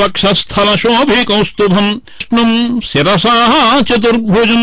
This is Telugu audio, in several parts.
వక్షస్థల శోభికౌస్తుభం విష్ణుం శిరసా చతుర్భుజం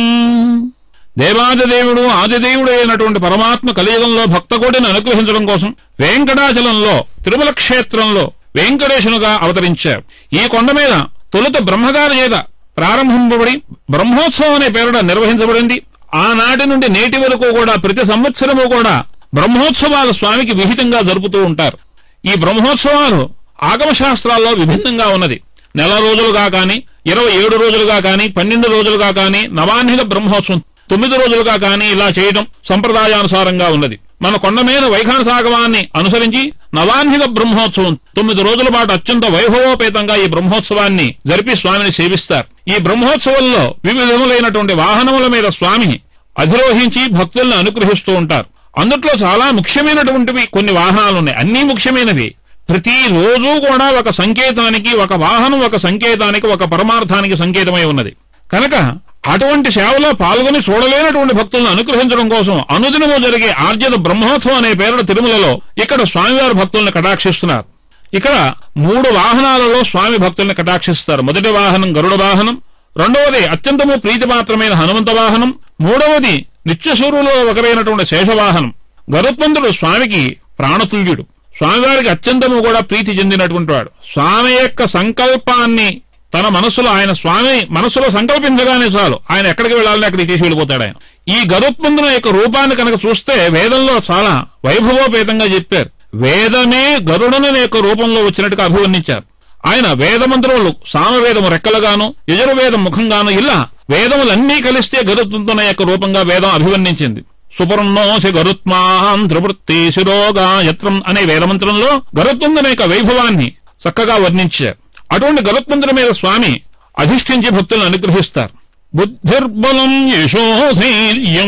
దేవాదిదేవుడు ఆదిదేవుడు అయినటువంటి పరమాత్మ కలియుగంలో భక్తకోటిని అనుగ్రహించడం కోసం వెంకటాచలంలో తిరుమల క్షేత్రంలో వెంకటేశునుగా అవతరించారు ఈ కొండ మీద తొలుత బ్రహ్మగారి చేత ప్రారంభింపబడి బ్రహ్మోత్సవం అనే పేరున నిర్వహించబడింది ఆనాటి నుండి నేటి వరకు కూడా ప్రతి సంవత్సరము కూడా బ్రహ్మోత్సవాలు స్వామికి విహితంగా జరుపుతూ ఉంటారు ఈ బ్రహ్మోత్సవాలు ఆగమ శాస్త్రాల్లో విభిన్నంగా ఉన్నది నెల రోజులుగా కాని ఇరవై ఏడు రోజులుగా కాని పన్నెండు రోజులుగా కాని నవాన్హిక బ్రహ్మోత్సవం తొమ్మిది రోజులుగా కాని ఇలా చేయడం సంప్రదాయానుసారంగా ఉన్నది మన కొండ మీద వైఖానసాగమాన్ని అనుసరించి నవాన్హిక బ్రహ్మోత్సవం తొమ్మిది రోజుల పాటు అత్యంత వైభవోపేతంగా ఈ బ్రహ్మోత్సవాన్ని జరిపి స్వామిని సేవిస్తారు ఈ బ్రహ్మోత్సవంలో వివిధములైనటువంటి వాహనముల మీద స్వామి అధిరోహించి భక్తులను అనుగ్రహిస్తూ ఉంటారు అందుట్లో చాలా ముఖ్యమైనటువంటివి కొన్ని వాహనాలు ఉన్నాయి అన్నీ ముఖ్యమైనవి ప్రతి రోజు కూడా ఒక సంకేతానికి ఒక వాహనం ఒక సంకేతానికి ఒక పరమార్థానికి సంకేతమై ఉన్నది కనుక అటువంటి సేవలో పాల్గొని చూడలేనటువంటి భక్తులను అనుగ్రహించడం కోసం అనుదినము జరిగే ఆర్జిత బ్రహ్మోత్సవం అనే పేరున తిరుమలలో ఇక్కడ స్వామివారి భక్తులను కటాక్షిస్తున్నారు ఇక్కడ మూడు వాహనాలలో స్వామి భక్తుల్ని కటాక్షిస్తారు మొదటి వాహనం గరుడ వాహనం రెండవది అత్యంతము ప్రీతిపాత్రమైన హనుమంత వాహనం మూడవది నిత్యసూరులో ఒకరైనటువంటి శేషవాహనం గరుత్మంతుడు స్వామికి ప్రాణతుల్యుడు స్వామివారికి అత్యంతము కూడా ప్రీతి చెందినటువంటి వాడు స్వామి యొక్క సంకల్పాన్ని తన మనసులో ఆయన స్వామి మనసులో సంకల్పించగానే చాలు ఆయన ఎక్కడికి వెళ్ళాలని అక్కడికి తీసి వెళ్ళిపోతాడు ఆయన ఈ గరుత్మంతుని యొక్క రూపాన్ని కనుక చూస్తే వేదంలో చాలా వైభవోపేతంగా చెప్పారు వేదమే గరుడని యొక్క రూపంలో వచ్చినట్టుగా అభివర్ణించారు ఆయన వేదమంత్రములు సామవేదము రెక్కలుగాను యజుర్వేదం ముఖంగాను ఇలా వేదములన్నీ కలిస్తే గరుత్మంతుని యొక్క రూపంగా వేదం అభివర్ణించింది సుపర్ణోసి గరుత్మాం త్రివృత్తి శిరోగాయత్రం అనే వేదమంత్రంలో గరుత్మంతుని యొక్క వైభవాన్ని చక్కగా వర్ణించారు అటువంటి గరుత్మంతుని మీద స్వామి అధిష్ఠించి భక్తులను అనుగ్రహిస్తారు బుద్ధిర్బలం యశోధైర్యం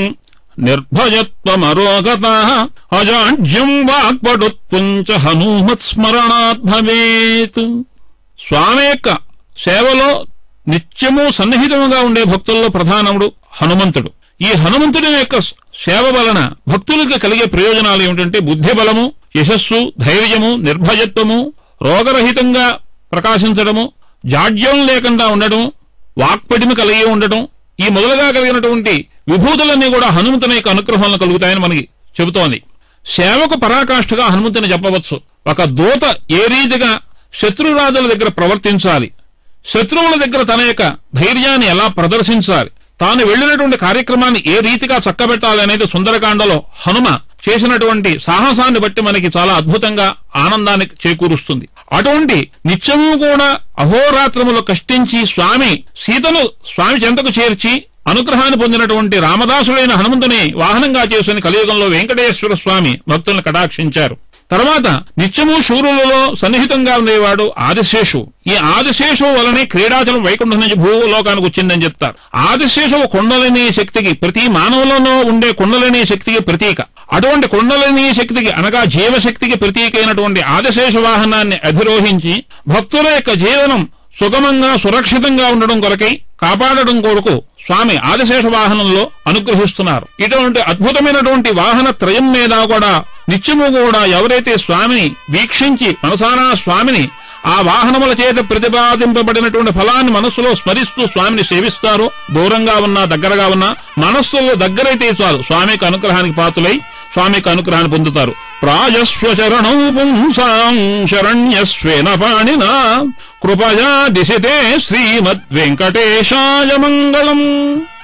నిర్భయత్వమరోగత అజాడ్యం వాక్పటుత్వం చ హనుమత్ స్మరణాత్ భవేత్ స్వామి యొక్క సేవలో నిత్యము సన్నిహితముగా ఉండే భక్తుల్లో ప్రధానముడు హనుమంతుడు ఈ హనుమంతుడి యొక్క సేవ వలన భక్తులకు కలిగే ప్రయోజనాలు ఏమిటంటే బుద్ధి బలము యశస్సు ధైర్యము నిర్భయత్వము రోగరహితంగా ప్రకాశించడము జాడ్యం లేకుండా ఉండడం వాక్పటిమి కలిగి ఉండటం ఈ మొదలుగా కలిగినటువంటి విభూతులన్నీ కూడా హనుమంతుని యొక్క అనుగ్రహంలో కలుగుతాయని మనకి చెబుతోంది సేవకు పరాకాష్ఠగా హనుమంతుని చెప్పవచ్చు ఒక దూత ఏ రీతిగా శత్రురాజుల దగ్గర ప్రవర్తించాలి శత్రువుల దగ్గర తన యొక్క ధైర్యాన్ని ఎలా ప్రదర్శించాలి తాను వెళ్ళినటువంటి కార్యక్రమాన్ని ఏ రీతిగా చక్కబెట్టాలి అనేది సుందరకాండలో హనుమ చేసినటువంటి సాహసాన్ని బట్టి మనకి చాలా అద్భుతంగా ఆనందాన్ని చేకూరుస్తుంది అటువంటి నిత్యము కూడా అహోరాత్రములు కష్టించి స్వామి సీతను స్వామి చెంతకు చేర్చి అనుగ్రహాన్ని పొందినటువంటి రామదాసుడైన హనుమంతుని వాహనంగా చేసుకుని కలియుగంలో వెంకటేశ్వర స్వామి భక్తులను కటాక్షించారు తర్వాత నిత్యము శూరులలో సన్నిహితంగా ఉండేవాడు ఆదిశేషు ఈ ఆదిశేషు వలనే క్రీడాచలం వైకుంఠం నుంచి భూలోకానికి వచ్చిందని చెప్తారు ఆదిశేషువు కుండలిని శక్తికి ప్రతి మానవులలో ఉండే కుండలిని శక్తికి ప్రతీక అటువంటి కుండలిని శక్తికి అనగా జీవశక్తికి ప్రతీక అయినటువంటి ఆదిశేష వాహనాన్ని అధిరోహించి భక్తుల యొక్క జీవనం సుగమంగా సురక్షితంగా ఉండడం కొరకై కాపాడడం కొరకు స్వామి ఆదిశేష వాహనంలో అనుగ్రహిస్తున్నారు ఇటువంటి అద్భుతమైనటువంటి వాహన త్రయం మీద కూడా నిత్యము కూడా ఎవరైతే స్వామిని వీక్షించి మనసారా స్వామిని ఆ వాహనముల చేత ప్రతిపాదింపబడినటువంటి ఫలాన్ని మనస్సులో స్మరిస్తూ స్వామిని సేవిస్తారో దూరంగా ఉన్నా దగ్గరగా ఉన్నా మనస్సులో దగ్గరైతే చాలు స్వామికి అనుగ్రహానికి పాత్రులై స్వామికి అనుగ్రహాన్ని పొందుతారు ప్రాజస్వ చరణౌ పుంసాం శరణ్యస్వేన పాణినా కృపయా దిశతే శ్రీమద్ వెంకటేశాయ మంగళం